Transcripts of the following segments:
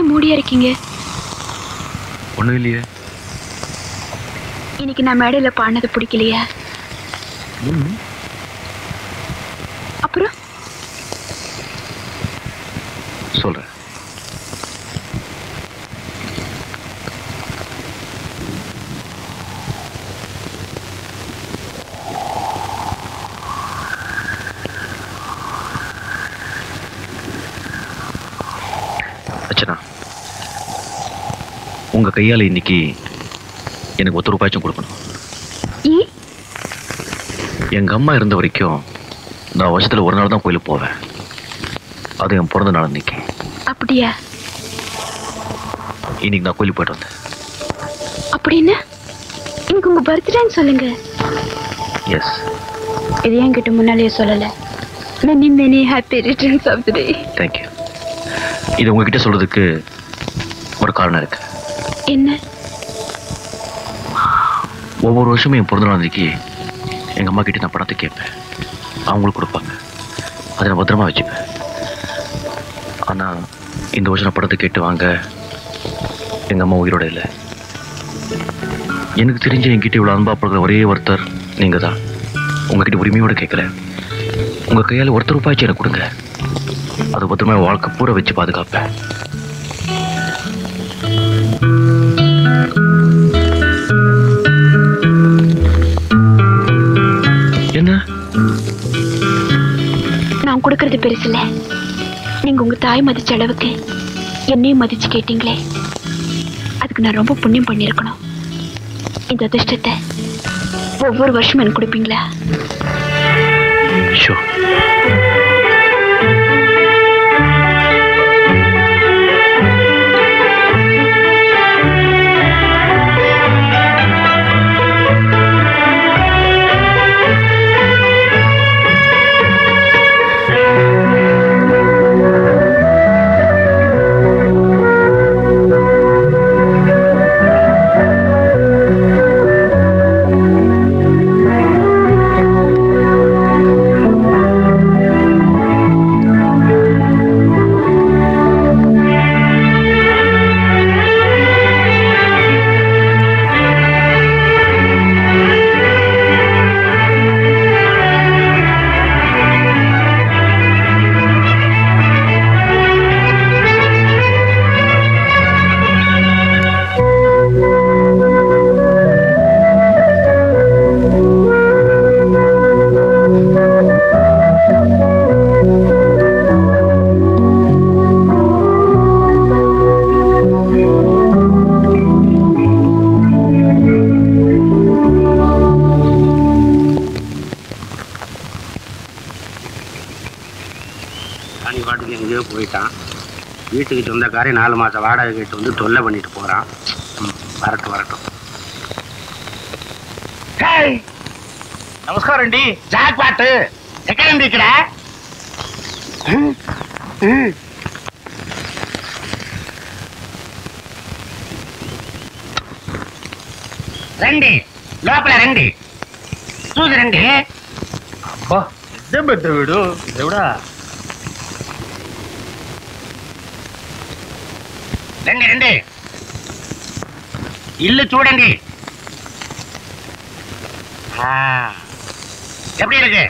ஏன் மூடியா இருக்கீங்க ஒண்ணும் இல்லையே இன்னைக்கு நான் மேடையில பாடினது பிடிக்கலையா அப்புறம் சொல்றேன் அச்சனா உங்க கையால இன்னைக்கு எனக்கு ஒத்து ரூபாய்ச்சும் கொடுக்கணும் ஈ எங்க அம்மா இருந்த வரைக்கும் நான் வருஷத்துல ஒரு நாள் தான் கோயிலுக்கு போவேன் அது என் பிறந்த நாள் இன்னைக்கு அப்படியா இன்னைக்கு நான் கோயிலுக்கு போயிட்டு வந்தேன் அப்படின்னா இன்னைக்கு உங்க பர்த்டேன்னு சொல்லுங்க எஸ் இது என்கிட்ட முன்னாலேயே சொல்லல many many happy returns of the day thank you இது உங்ககிட்ட சொல்றதுக்கு ஒரு காரணம் இருக்கு என்ன ஒவ்வொரு வருஷமும் என் பிறந்த நாள் அன்னைக்கு எங்க அம்மா கிட்ட நான் பணத்தை கேட்பேன் அவங்களுக்கு கொடுப்பாங்க அதை நான் பத்திரமா வச்சுப்பேன் ஆனா இந்த வருஷம் நான் பணத்தை கேட்டு வாங்க எங்க அம்மா உயிரோட இல்லை எனக்கு தெரிஞ்ச என்கிட்ட இவ்வளவு அன்பா படுற ஒரே ஒருத்தர் நீங்க தான் உங்ககிட்ட உரிமையோட கேட்கல உங்க கையால ஒருத்தர் ரூபாய்ச்சி எனக்கு கொடுங்க அது பத்திரமா என் வாழ்க்கை பூரா வச்சு பாதுகாப்பேன் என்ன நான் கொடுக்கறது பெருசு இல்ல நீங்க உங்க தாய் மதிச்ச அளவுக்கு என்னையும் மதிச்சு கேட்டீங்களே அதுக்கு நான் ரொம்ப புண்ணியம் பண்ணியிருக்கணும் இந்த அதிர்ஷ்டத்தை ஒவ்வொரு வருஷமும் எனக்கு கொடுப்பீங்களா ஷோ ராணி பாட்டுக்கு எங்கேயோ போயிட்டான் வீட்டுக்கு சொந்தக்காரன் நாலு மாதம் வாடகை கேட்டு வந்து தொல்லை பண்ணிட்டு போகிறான் வரட்டும் வரட்டும் నమస్కారం అండి జాక్ పాట్ ఎక్కడండి ఇక్కడ రండి లోపల రండి చూసి రండి పెద్ద వీడు దేవుడా రండి రండి ఇల్లు చూడండి ఆ, எப்படி இருக்கு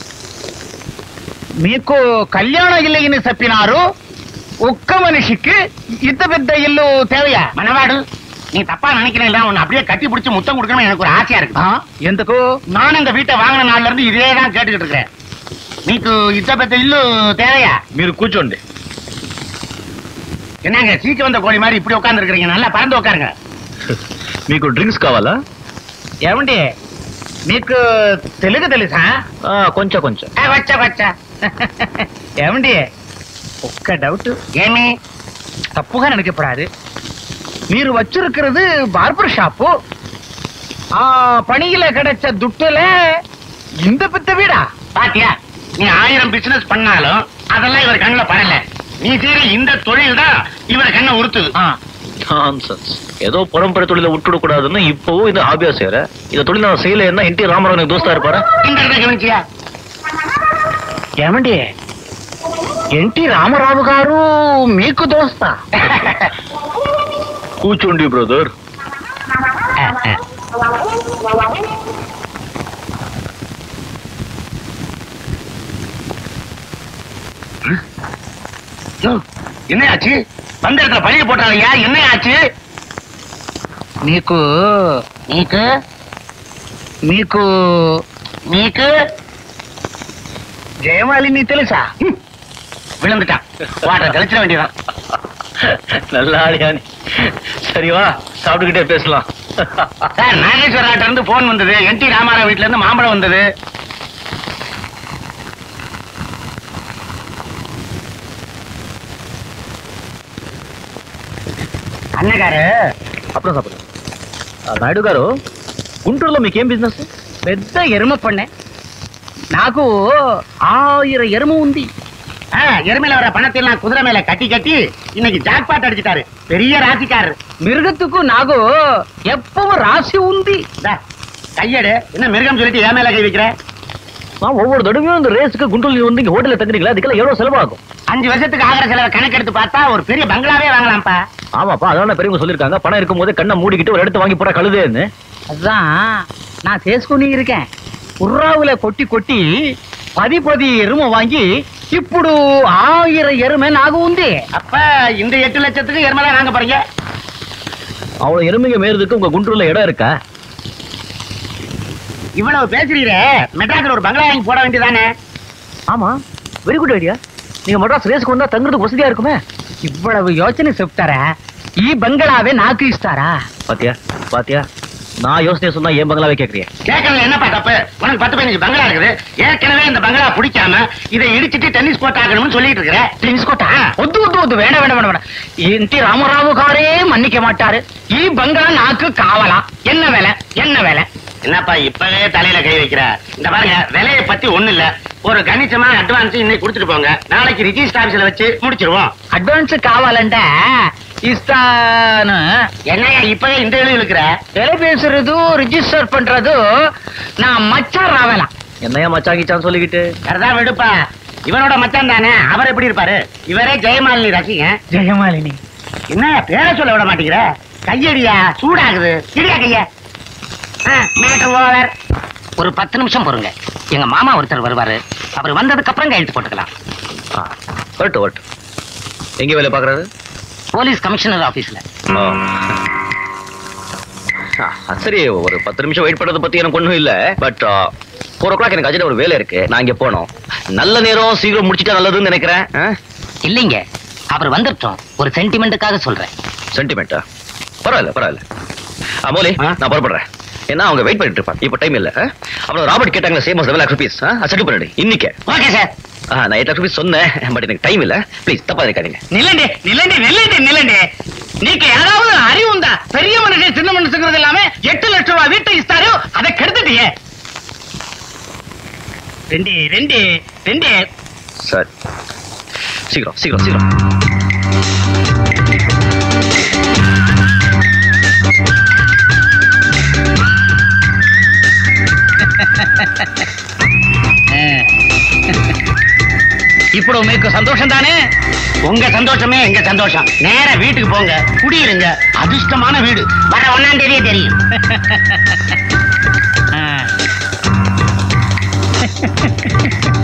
మీకు కళ్యాణ ఇల్లు చెప్పినారు ఒక్క మనిషికి ఇంత పెద్ద ఇల్లు తేవయా மணவாடு நீ தப்பா நினைக்கிறீங்களா உன்னை அப்படியே கட்டி பிடிச்சி முத்தம் கொடுக்கணும் எனக்கு ஒரு ஆசையா இருக்கு ఎందుకు நானும் இந்த வீட்டை வாங்கின நாள்ல இருந்து இதே தான் கேட்டுக்கிட்டு இருக்கிறேன் నీకు ఇంత పెద్ద ఇల్లు తేవయా మీరు కూర్చోండి என்னங்க சீக்கு வந்த கோழி மாதிரி இப்படி உட்கார்ந்து இருக்கிறீங்க நல்லா பறந்து உட்காருங்க మీకు డ్రింక్స్ కావాలా ఏమండి మీకు తెలుగు తెలుసా ఆ, కొంచెం కొంచెం ఆ, వచ్చా వచ్చా ఏమండి ఒక్క డౌట్ ఏమి తప్పుగా நினைக்கப்படாது మీరు வச்சிருக்கிறது பார்பர் ஷாப்பு ஆ பணியில கிடைச்ச துட்டுல இந்த பெத்த வீடா பாத்தியா நீ ஆயிரம் பிசினஸ் பண்ணாலும் அதெல்லாம் இவர் கண்ணுல படல நீ செய்யற இந்த தொழில் தான் இவர் கண்ணை உறுத்துது நான்சென்ஸ் ஏதோ புறம்பெற தொழிலை விட்டுட கூடாதுன்னு இப்பவும் இது ஹாபியா செய்யற இந்த தொழில் நான் செய்யலைன்னா என் டி ராமராவனுக்கு தோஸ்தா இருப்பாரா இந்த இடத்த கவனிச்சியா ఏమండి ఎన్టీ రామారావు గారు మీకు దోస్తా కూర్చోండి బ్రదర్ என்ன ஆச்சு வந்த இடத்துல பழிய போட்டாலையா என்ன ஆச்சு మీకు మీకు మీకు మీకు జయమాలిని తెలుసా விழுந்துட்டான் வாட்டர் தெளிச்சிட வேண்டியதான் நல்ல ஆளியா நீ சரி வா சாப்பிட்டுக்கிட்டே பேசலாம் சார் நாகேஸ்வராட்ட இருந்து போன் வந்தது என் டி ராமாராவ் வீட்ல இருந்து மாம்பழம் வந்தது అన్నగారు అప్పుడు సాப்பிడు నాయుడు గారు గుంటూరులో మీకేం బిజినెస్ పెద్ద ఎరుమ పಣ್ಣె నాకు ஆயிரம் எருமை உந்தி ஆ, எருமையில வர பணத்தை எல்லாம் குதிரை மேல கட்டி கட்டி இன்னைக்கு ஜாக்பாட் அடிச்சிட்டாரு பெரிய ராசிக்காரர் மிருகத்துக்கு நாகு எப்பவும் ராசி உந்தி இந்தா, கையெடு என்ன மிருகம் சொல்லிட்டு என் மேல கை வைக்கிற நான் ஒவ்வொரு தடவையும் இந்த ரேஸுக்கு குண்டூர்ல வந்து இங்க ஹோட்டல்ல தங்குறீங்களா அதுக்கெல்லாம் எவ்வளவு செலவாகும் அஞ்சு வருஷத்துக்கு ஆகிற செலவை கணக்கெடுத்து பார்த்தா ஒரு பெரிய பங்களாவே வாங்கலாம்ப்பா ஆமாப்பா அதான் பெரியவங்க சொல்லிருக்காங்க பணம் இருக்கும் போது கண்ணை மூடிக்கிட்டு ஒரு இடத்த வாங்கி போற கழுதேன்னு அதான் நான் చేసుకుని இருக்கேன் ఉర్రావుల కొట్టి కొట్టి పది పది ఎరుమ వాங்கி ఇప్పుడు ஆயிரம் எருமை நாகு உந்தி அப்ப இந்த எட்டு லட்சத்துக்கு எருமை தான் வாங்க போறீங்க அவ்வளவு எருமைங்க மேறதுக்கு உங்க குண்டூர்ல இடம் இருக்கா இவ்வளவு பேசுறீரே மெட்ராஸ்ல ஒரு பங்களா வாங்கி போட வேண்டியதானே ஆமா வெரி குட் ஐடியா நீங்க மெட்ராஸ் ரேஸ்க்கு வந்தா தங்குறதுக்கு வசதியா இருக்குமே இவ்வளவு யோசனை చెప్తారా ఈ బంగళావే నాకు ఇస్తారా பாத்தியா பாத்தியா நான் யோசனை சொன்னா ஏன் பங்களாவே கேக்குறியா கேட்கறதுல என்னப்பா தப்பு உனக்கு பத்து பதினஞ்சு பங்களா இருக்குது ஏற்கனவே இந்த பங்களா பிடிக்காம இதை இடிச்சிட்டு டென்னிஸ் கோர்ட் ஆகணும்னு சொல்லிட்டு இருக்கிற టెన్నిస్ కోట వద్దు వద్దు వద్దు వేణ వేణ వేణ వేణ ఎన్టీ రామారావు గారే మన్నిక మాட்டாరు ఈ బంగళా నాకు కావాలా ఎన్న వెల ఎన్న వెల என்னப்பா இப்பவே தலையில கை வைக்கிற இந்த பாருங்க விலையை பத்தி ஒண்ணு இல்ல ஒரு கணிசமா அட்வான்ஸ் இன்னைக்கு கொடுத்துட்டு போங்க நாளைக்கு ரிஜிஸ்டர் ஆபீஸ்ல வச்சு முடிச்சிருவோம் అడ్వాన్స్ కావాలంటే ఇస్తాను என்னையா இப்பவே இந்த எழுதி இருக்கிற விலை பேசுறது ரிஜிஸ்டர் பண்றது நான் மச்சான் ராவலாம் என்னையா மச்சாங்கிச்சான்னு சொல்லிக்கிட்டு சரிதான் விடுப்பா இவனோட மச்சான் தானே அவர் எப்படி இருப்பாரு இவரே ஜெயமாலினி ரசிகன் ஜெயமாலினி என்ன பேரை சொல்ல விட மாட்டேங்கிற கையடியா சூடாகுது இடியா கைய மேட்டர் ஓவர் ஒரு பத்து நிமிஷம் பொறுங்க எங்க மாமா ஒருத்தர் வருவாரு அவர் வந்ததுக்கு அப்புறம் கையெழுத்து போட்டுக்கலாம் ஆ, வரட்டும் வரட்டும் எங்க வேலை பாக்குறாரு போலீஸ் கமிஷனர் ஆபீஸ்ல ஆ. ஆ, சரி ஒரு பத்து நிமிஷம் வெயிட் பண்றத பத்தி எனக்கு ஒண்ணும் இல்ல பட் ஃபோர் ஓ கிளாக் எனக்கு அஜெண்டா ஒரு வேலை இருக்கு நான் இங்க போனோம் நல்ல நேரம் சீக்கிரம் முடிச்சிட்டா நல்லதுன்னு நினைக்கிறேன் இல்லைங்க அவர் வந்துட்டோம் ஒரு சென்டிமெண்ட்டுக்காக சொல்றேன் சென்டிமெண்டா பரவாயில்ல பரவாயில்ல ஆ, மோலி ஆ? நான் புறப்படுறேன் ஏன்னா அவங்க வெயிட் பண்ணிட்டு இருப்பாங்க இப்போ டைம் இல்ல ஆ? அப்புறம் ராபர்ட் கேட்டாங்க same seven lakh rupees settle பண்ணிடு இன்னைக்கு ஓகே சார் ஆ, நான் எயிட் லேக் ருபீஸ் சொன்னேன் பட் எனக்கு டைம் இல்ல ப்ளீஸ் தப்பா இருக்காதீங்க நிலண்டி நிலண்டி நிலண்டி நிலண்டி நீக்கு ஏதாவது அறிவு உண்டா பெரிய மனுஷன் சின்ன மனுஷங்கிறது இல்லாம எட்டு லட்சம் ரூபாய் வீட்டை இஸ்தாரு அதை கெடுத்துட்டியே ரெண்டு ரெண்டு ரெண்டு சரி சீக்கிரம் சீக்கிரம் சீக்கிரம் ఇప్పుడు మీకు సంతోషం தானே உங்க சந்தோஷமே எங்க சந்தோஷம் நேரா வீட்டுக்கு போங்க குடியிருங்க அதிர்ஷ்டமான வீடு வர ஒன்னாம் தேதியே தெரியும் ஆ.